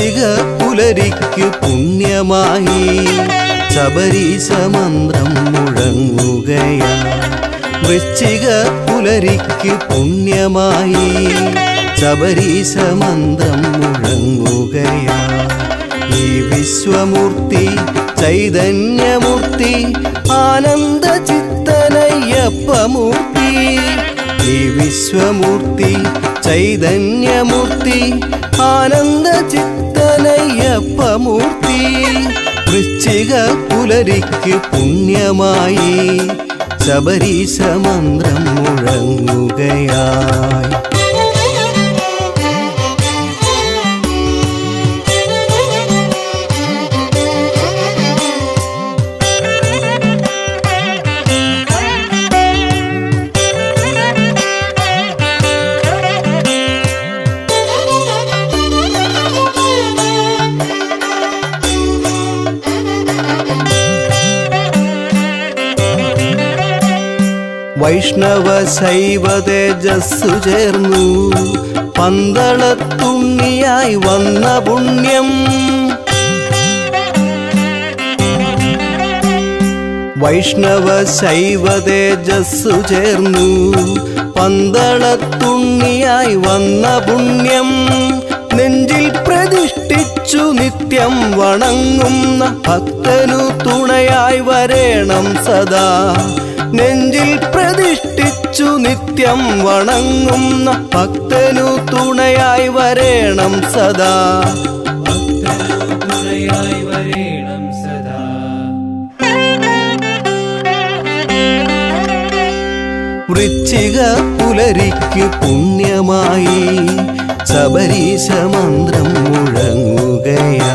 വൃശ്ചിക പുലരിക്ക് പുണ്യമായി ശബരീശ മന്ത്രം മുഴങ്ങുകയാ വൃശ്ചിക പുലരിക്ക് പുണ്യമായി ശബരീശ മന്ത്രം മുഴങ്ങുകയാ ഈ വിശ്വമൂർത്തി ചൈതന്യമൂർത്തി ആനന്ദ ചിത്തനയ്യപ്പമൂർത്തി ഈ വിശ്വമൂർത്തി ചൈതന്യമൂർത്തി ആനന്ദ ചിത്തനയ്യപ്പമൂർത്തി വൃശ്ചിക പുലരിക്ക് പുണ്യമായി ശബരീശ മന്ത്രം മുഴങ്ങുകയായി വൈഷ്ണവ ശൈവ തേജസ്സു ചേർന്നു പന്തളത്തുണ്ണിയായി വന്ന പുണ്യം വൈഷ്ണവ ശൈവ തേജസ്സു ചേർന്നു പന്തളത്തുണ്ണിയായി വന്ന പുണ്യം നെഞ്ചിൽ പ്രതിഷ്ഠിച്ചു നിത്യം വണങ്ങുന്ന ഭക്തനു തുണയായി വരേണം സദാ നെഞ്ചിൽ പ്രതിഷ്ഠിച്ചു നിത്യം വണങ്ങുന്ന ഭക്തനു തുണയായി വരേണം സദാ തുണയായി വരേണം സദാ വൃശ്ചിക പുലരിക്ക് പുണ്യമായി ശബരീശ മന്ത്രം മുഴങ്ങുകയാ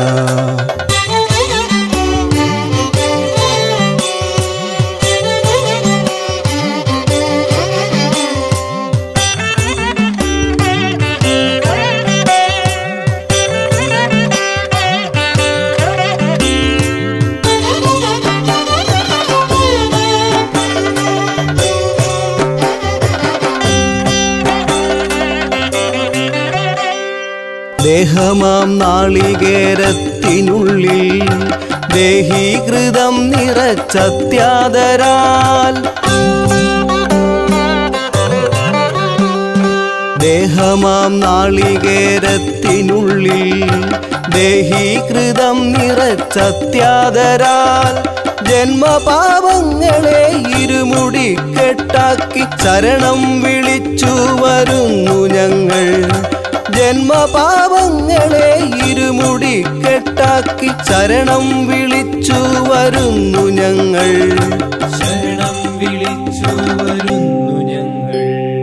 ദേഹമാം നാളികേരത്തിനുള്ളിൽ ദേഹീകൃതം നിറച്ചത്യാദരാൽ ദേഹമാം നാളികേരത്തിനുള്ളിൽ ദേഹീകൃതം നിറച്ചത്യാദരാൽ ജന്മപാപങ്ങളെ ഇരുമുടി കെട്ടാക്കി ശരണം വിളിച്ചു വരുന്നു ഞങ്ങൾ ജന്മപാപങ്ങളെ ഇരുമുടി കെട്ടാക്കി ശരണം വിളിച്ചു വരുന്നു ഞങ്ങൾ ശരണം വിളിച്ചു വരുന്നു ഞങ്ങൾ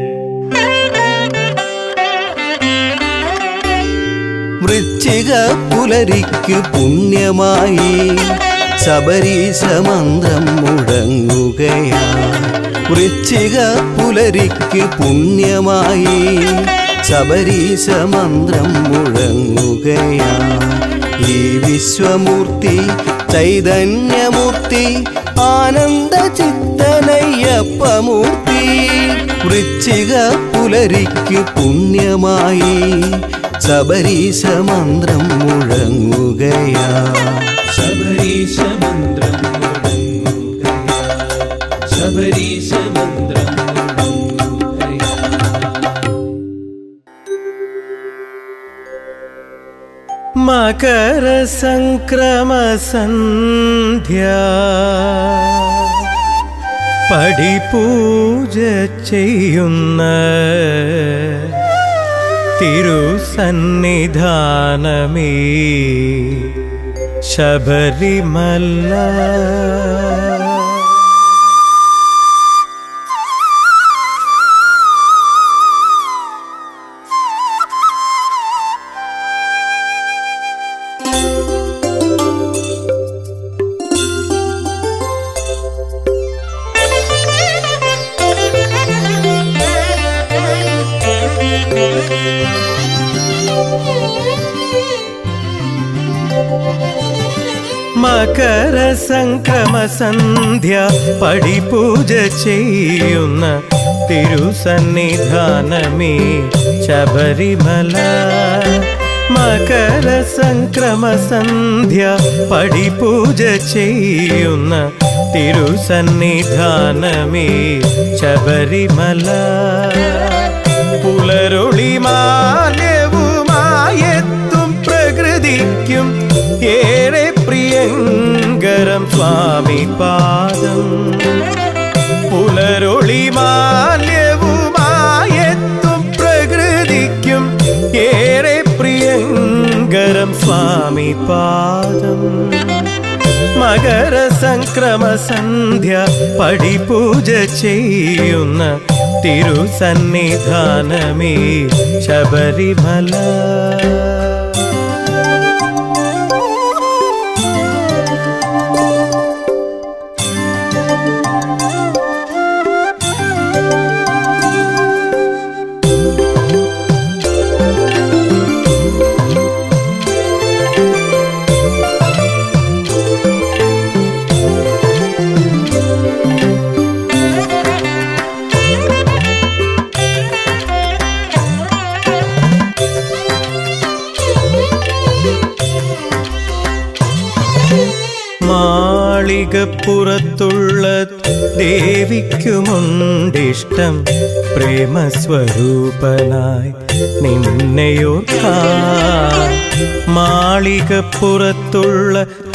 വൃശ്ചിക പുലരിക്ക് പുണ്യമായി ശബരീശ മന്ത്രം മുഴങ്ങുകയാ വൃശ്ചിക പുലരിക്ക് പുണ്യമായി ശബരീശ മന്ത്രം മുഴങ്ങുകയാ ഈ വിശ്വമൂർത്തി ചൈതന്യമൂർത്തി ആനന്ദ ചിത്തനയ്യപ്പമൂർത്തി വൃശ്ചിക പുലരിക്ക് പുണ്യമായി ശബരീശ മന്ത്രം മുഴങ്ങുകയാ ശബരീശ മന്ത്രം മുഴങ്ങുകയാ. ശബരീശ മന്ത്രം മുഴങ്ങുകയാ. മകരസംക്രമസന്ധ്യ പടിപൂജ ചെയ്യുന്ന തിരുസന്നിധാനമേ ശബരിമല മകരസംക്രമസന്ധ്യ പടിപൂജ ചെയ്യുന്ന തിരുസന്നിധാനമേ ശബരിമല മകര സംക്രമ സന്ധ്യ പടിപൂജ ചെയ്യുന്ന തിരുസന്നിധാനമേ ശബരിമല പുലരൊളി മാല്യവുമായെത്തും പ്രകൃതിക്കും ഏറെ പ്രിയങ്കരം സ്വാമി പാദം പുലരൊളി മാല്യവുമായെത്തും പ്രകൃതിക്കും ഏറെ പ്രിയങ്കരം സ്വാമി പാദം മകര സംക്രമ സന്ധ്യ പടിപൂജ ചെയ്യുന്ന തിരുസന്നിധാനമേ ശബരിമല മാളികപ്പുറത്തുള്ള ദേവിക്കുമുണ്ടിഷ്ടം പ്രേമസ്വരൂപനായി നിന്നെയോർക്കാൻ മാളികപ്പുറത്തുള്ള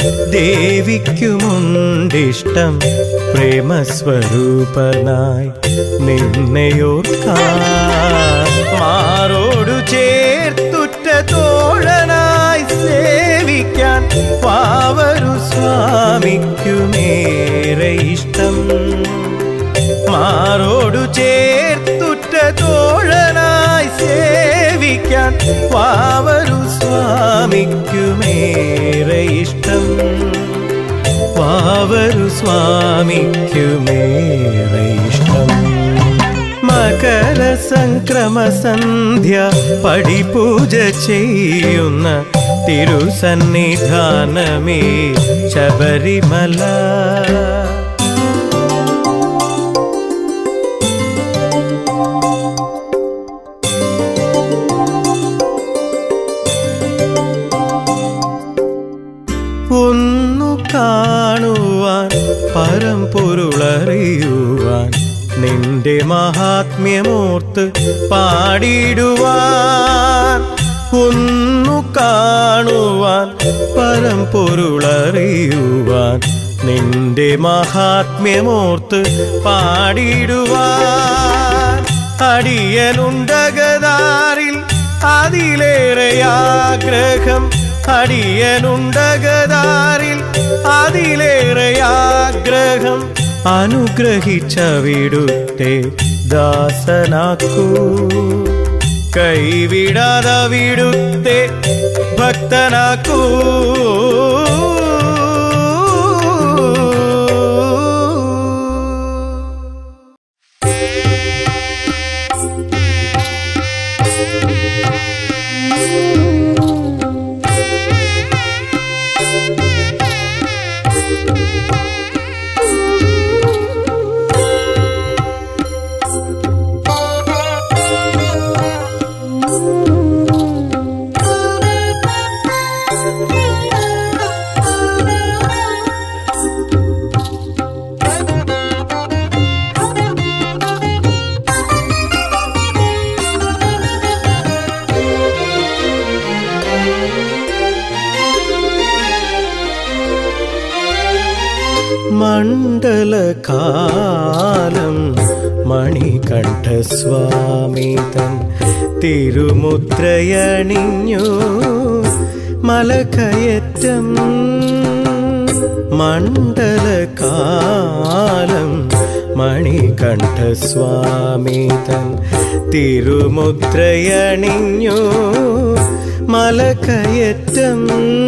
ദേവിക്കുമുണ്ടിഷ്ടം പ്രേമസ്വരൂപനായി നിന്നെയോർക്കാൻ മാറോടു ചേർത്തുറ്റ തോഴനായി സേവിക്കാൻ പാവരു സ്വാമിക്കുമേറെ ഇഷ്ടം മാറോടു ചേർത്തുറ്റ തോഴനായി സേവിക്കാൻ പാവരു സ്വാമിക്കുമേറെ ഇഷ്ടം പാവരു സ്വാമിക്കുമേറെ ഇഷ്ടം മകര സംക്രമ സന്ധ്യ പടിപൂജ ചെയ്യുന്ന തിരുസന്നിധാനമേ ശബരിമല ഒന്നു കാണുവാൻ പരമ്പൊരുളറിയുവാൻ നിന്റെ മഹാത്മ്യമോർത്ത് പാടിടുവാൻ ഒന്നു കാണുവാൻ പരമ്പൊരുളറിയുവാൻ നിന്റെ മഹാത്മ്യമോർത്ത് പാടിടുവാൻ അടിയനുണ്ടകതാറിൽ അതിലേറെ ആഗ്രഹം അടിയനുണ്ടകതാറിൽ അതിലേറെ ആഗ്രഹം അനുഗ്രഹിച്ച വിടുത്തെ ദാസനാക്കൂ കൈവിടാത വിടുത്തെ ഭക്തനാക്കൂ മണ്ഡലകാലം മണികണ്ഠസ്വാമി തൻ തിരുമുദ്രയണിഞ്ഞു മലകയറ്റം മണ്ഡലകാലം മണികണ്ഠസ്വാമി തൻ തിരുമുദ്രയണിഞ്ഞു മലകയറ്റം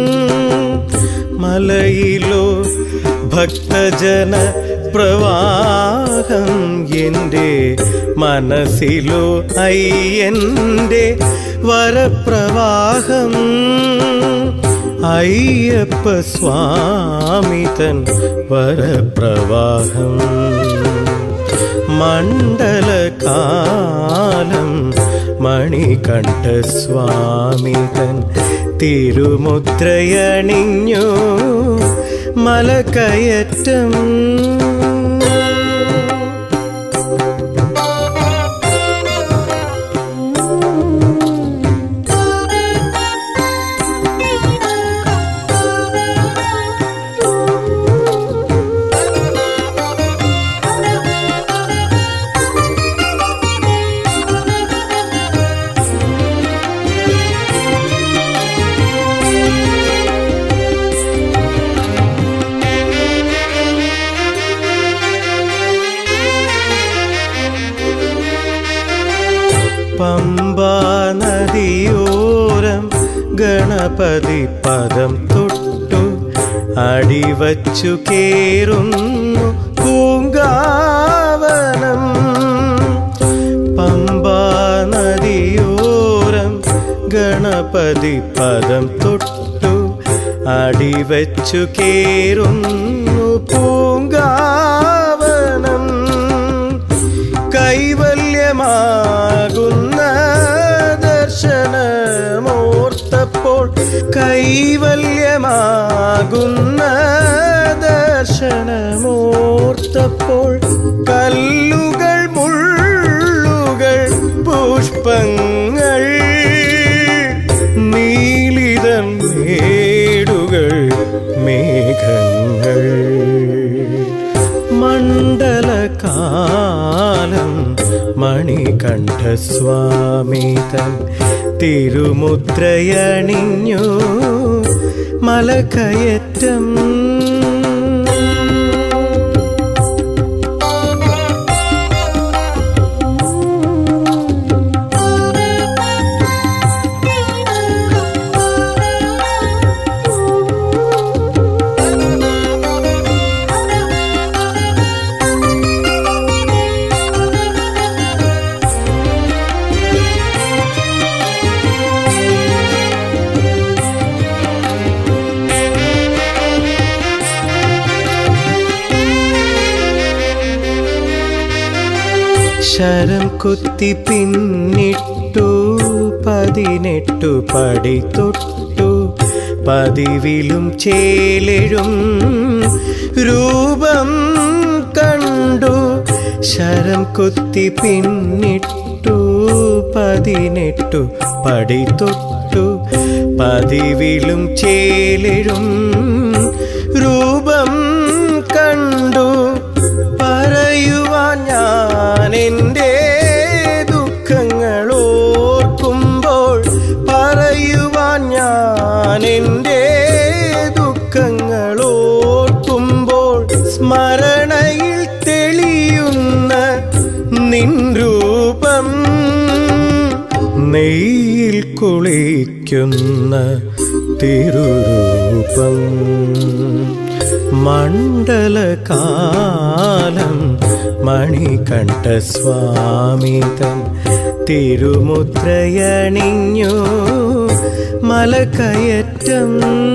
മലയിലോ ഭക്തജന പ്രവാഹം എൻ്റെ മനസ്സിലോ അയ്യൻ്റെ വരപ്രവാഹം അയ്യപ്പ സ്വാമി തൻ വരപ്രവാഹം മണ്ഡലകാലം മണികണ്ഠസ്വാമി തൻ തിരുമുദ്രയണിഞ്ഞു മലകയറ്റം പമ്പാ നദിയോരം ഗണപതി പദം തൊട്ടു അടിവച്ചു കേറുന്നു പൂങ്കാവനം പമ്പാ നദിയോരം ഗണപതി പദം തൊട്ടു അടിവച്ചു കേറുന്നു പൂങ്കാവനം കൈവല്യമാകുന്ന ദർശനമോർത്തപ്പോൾ കൈവല്യമാകുന്ന ദർശനമോർത്തപ്പോൾ കല്ലുകൾ മുള്ളുകൾ പുഷ്പങ്ങൾ നീലിതം മേടുകൾ മേഘങ്ങൾ മണ്ഡലകാലം മണികണ്ഠസ്വാമി തൻ തിരുമുദ്രയണിഞ്ഞു മലകയറ്റം ശരം കുത്തി പിന്നിട്ടു പതിനെട്ടു പടി തൊട്ടു പതിവിലും ചേലെഴും രൂപം കണ്ടു ശരം കുത്തി പിന്നിട്ടു പതിനെട്ടു പടി തൊട്ടു പതിവിലും ചേലെഴും രൂപം കണ്ടു പറയുവാൻ ഞാൻ എൻ്റെ ദുഃഖങ്ങൾ ഓർക്കുമ്പോൾ പറയുവാൻ ഞാൻ എൻ്റെ ദുഃഖങ്ങൾ ഓർക്കുമ്പോൾ സ്മരണയിൽ തെളിയുന്ന നിൻ രൂപം നെയ്യിൽ കുളിക്കുന്ന തിരുരൂപം മണ്ഡലകാലം മണികണ്ഠസ്വാമി തൻ തിരുമുദ്രയണിഞ്ഞു മലകയറ്റം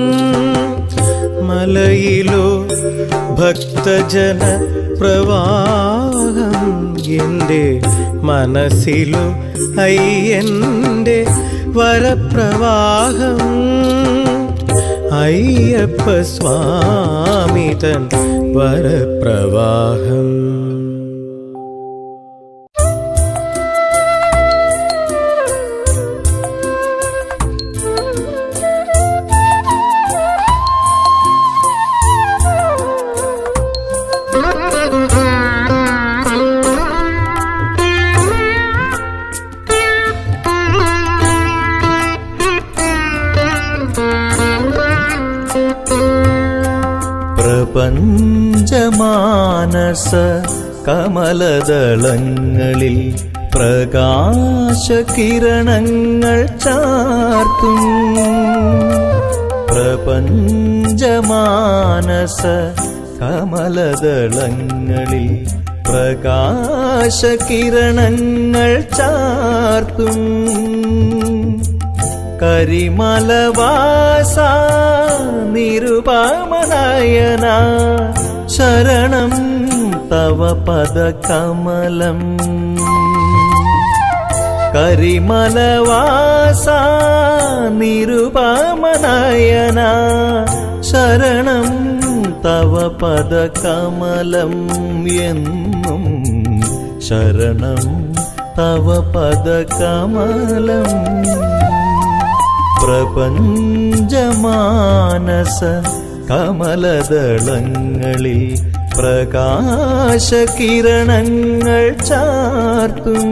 മലയിലോ ഭക്തജന പ്രവാഹം എൻ്റെ മനസ്സിലോ അയ്യൻ്റെ വരപ്രവാഹം അയ്യപ്പ സ്വാമി തൻ വരപ്രവാഹം പ്രപഞ്ചമാനസ കമലദളങ്ങളിൽ പ്രകാശകിരണങ്ങൾ ചാർത്തും പ്രപഞ്ചമാനസ കമലദളങ്ങളിൽ പ്രകാശകിരണങ്ങൾ ചാർത്തും കരിമലവാസ നിരുപമനയന ശരണം തവ പദകമലം കരിമലവാസ നിരുപമനയന ശരണം തവ പദകമലം എന്നും ശരണം തവ പദകമലം പ്രപഞ്ചമാനസ കമലദളങ്ങളിൽ പ്രകാശകിരണങ്ങൾ ചാർത്തും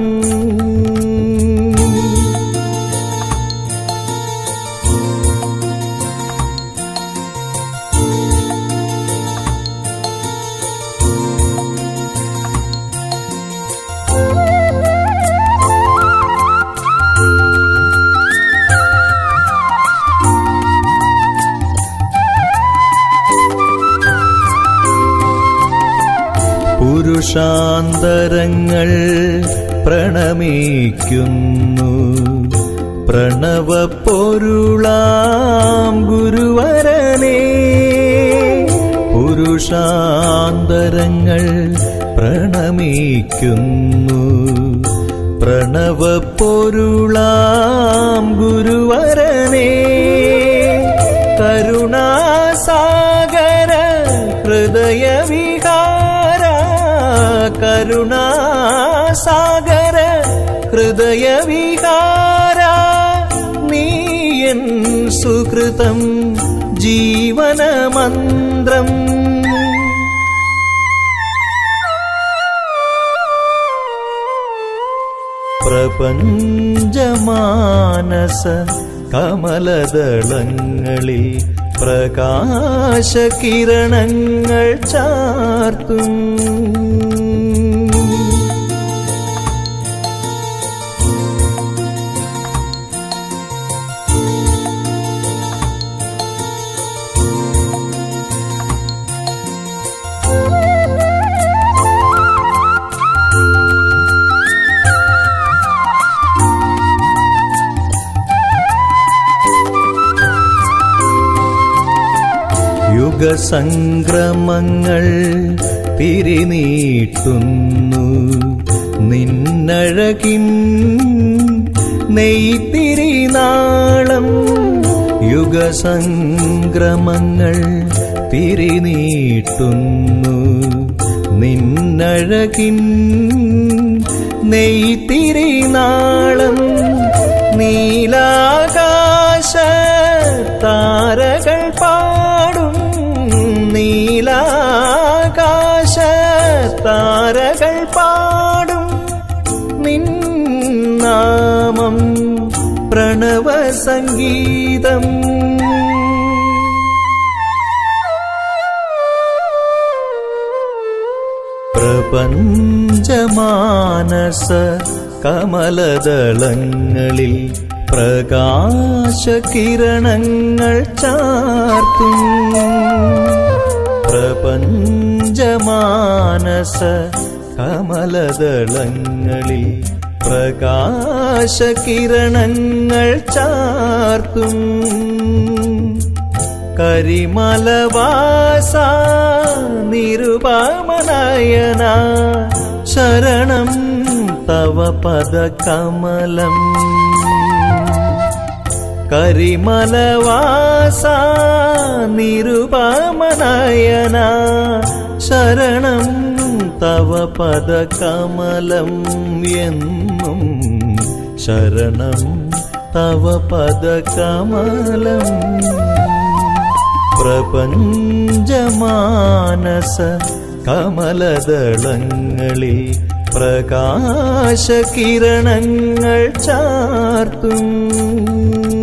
പുരുഷാന്തരങ്ങൾ പ്രണമിക്കുന്നു പ്രണവ പൊരുളാം ഗുരുവരനെ പുരുഷാന്തരങ്ങൾ പ്രണമിക്കുന്നു പ്രണവ പൊരുളാം ഗുരുവരനെ കരുണാസാഗര ഹൃദയവികാര കരുണാസാഗര ഹൃദയവികാര നീയൻ സുകൃതം ജീവനമന്ത്രം പ്രപഞ്ചമാനസ കമലദളങ്ങളിൽ പ്രകാശകിരണങ്ങൾ ചാർത്തും യുഗസംക്രമങ്ങൾ തിരിനീട്ടുന്നു നിന്നഴകിൻ നെയ്ത്തിരിനാളം യുഗസംക്രമങ്ങൾ തിരിനീട്ടുന്നു നിന്നഴകിൻ നെയ്ത്തിരിനാളം നീലാകാശ താരകൾ പാടും നീലാകാശ താരകൾ പാടും നിന്നാമം പ്രണവ സംഗീതം പ്രപഞ്ചമാനസ കമലദളങ്ങളിൽ പ്രകാശകിരണങ്ങൾ ചാർത്തും പ്രപഞ്ചമാനസ കമലദളങ്ങളിൽ പ്രകാശകിരണങ്ങൾ ചാർത്തും കരിമലവാസ നിരുപമനയന ശരണം തവ പദകമലം കരിമലവാസ നിരുപമനയന ശരണം തവ പദകമലം എന്നും ശരണം തവ പദകമലം പ്രപഞ്ചമാനസ കമലദളങ്ങളിൽ പ്രകാശകിരണങ്ങൾ ചാർത്തും